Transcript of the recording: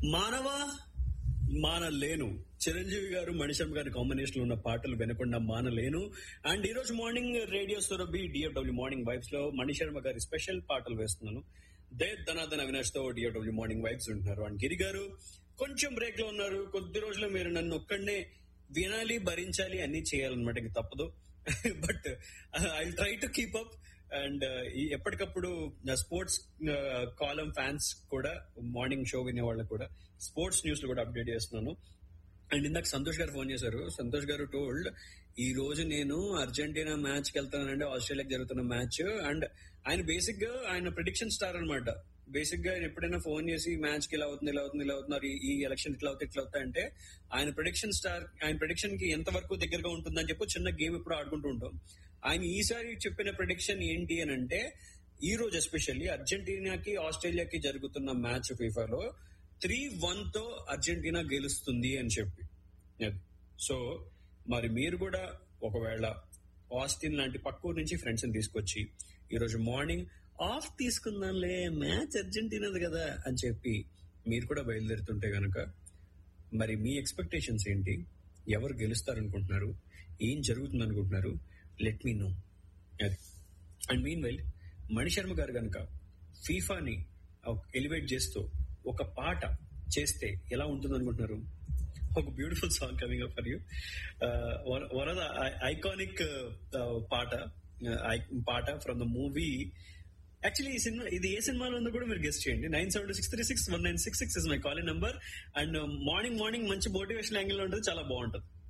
మానవ మానలేను చిరంజీవి గారు మణిశర్మ గారి కాంబినేషన్ లో ఉన్న పాటలు వినకుండా మానలేను అండ్ ఈ రోజు morning radio Surabhi DFW morning vibes లో మణిశర్మ గారి స్పెషల్ పాటలు వేస్తున్నాను దే ధనాధన అవినాష్ తో డిఎఫ్డబ్ల్యూ మార్నింగ్ వైబ్స్ ఉంటున్నారు అండ్ గిరి గారు కొంచెం బ్రేక్ లో ఉన్నారు కొద్ది రోజులు మీరు నన్ను ఒక్కడనే వినాలి భరించాలి అన్ని చేయాలన్నమాట ఇంక తప్పదు but I try to keep up and ఎప్పటికప్పుడు స్పోర్ట్స్ కాలం ఫ్యాన్స్ కూడా మార్నింగ్ షో వినే వాళ్ళకు కూడా స్పోర్ట్స్ న్యూస్ కూడా అప్డేట్ చేస్తున్నాను అండ్ ఇందాక సంతోష్ గారు ఫోన్ చేశారు సంతోష్ గారు టోల్డ్ ఈ రోజు నేను అర్జెంటీనా మ్యాచ్ కి వెళ్తానంటే ఆస్ట్రేలియాకి జరుగుతున్న మ్యాచ్ అండ్ ఆయన బేసిక్ గా ఆయన ప్రిడిక్షన్ స్టార్ అనమాట బేసిక్ గా ఆయన ఎప్పుడైనా ఫోన్ చేసి మ్యాచ్ కి ఇలా అవుతుంది ఇలా అవుతుంది ఇలా అవుతున్నారు ఈ ఎలక్షన్ ఇట్లా అవుతాయి ఇట్లా అవుతాయి అంటే ఆయన ప్రిడిక్షన్ స్టార్ ఆయన ప్రిడిక్షన్ కి ఎంత వరకు దగ్గరగా ఉంటుందని చెప్పి చిన్న గేమ్ ఇప్పుడు ఆడుకుంటూ ఉంటాం ఆయన ఈసారి చెప్పిన ప్రిడిక్షన్ ఏంటి అని అంటే ఈ రోజు ఎస్పెషల్లీ అర్జెంటీనాకి ఆస్ట్రేలియాకి జరుగుతున్న మ్యాచ్ ఫీఫాలో త్రీ వన్ తో అర్జెంటీనా గెలుస్తుంది అని చెప్పి సో మరి మీరు కూడా ఒకవేళ ఆస్టిన్ లాంటి పక్కూరు నుంచి ఫ్రెండ్స్ ని తీసుకొచ్చి ఈ రోజు మార్నింగ్ ఆఫ్ తీసుకుందాంలే మ్యాచ్ అర్జెంటీనాది కదా అని చెప్పి మీరు కూడా బయలుదేరుతుంటే గనక మరి మీ ఎక్స్పెక్టేషన్స్ ఏంటి ఎవరు గెలుస్తారనుకుంటున్నారు ఏం జరుగుతుంది అనుకుంటున్నారు let me know and mean well Manisharma గారు కనుక ఫీఫాని ఎలివేట్ చేస్తూ ఒక పాట చేస్తే ఎలా ఉంటుంది అనుకుంటున్నారు ఒక beautiful song coming up for you one of the iconic పాట పాట ఫ్రమ్ ద మూవీ యాక్చువల్లీ ఈ సినిమా ఇది ఏ సినిమాలో ఉందో కూడా మీరు గెస్ట్ చేయండి nine seven six three six one nine six six is my calling number and morning morning మంచి మోటివేషన్ యాంగిల్ లో ఉంటుంది చాలా బాగుంటుంది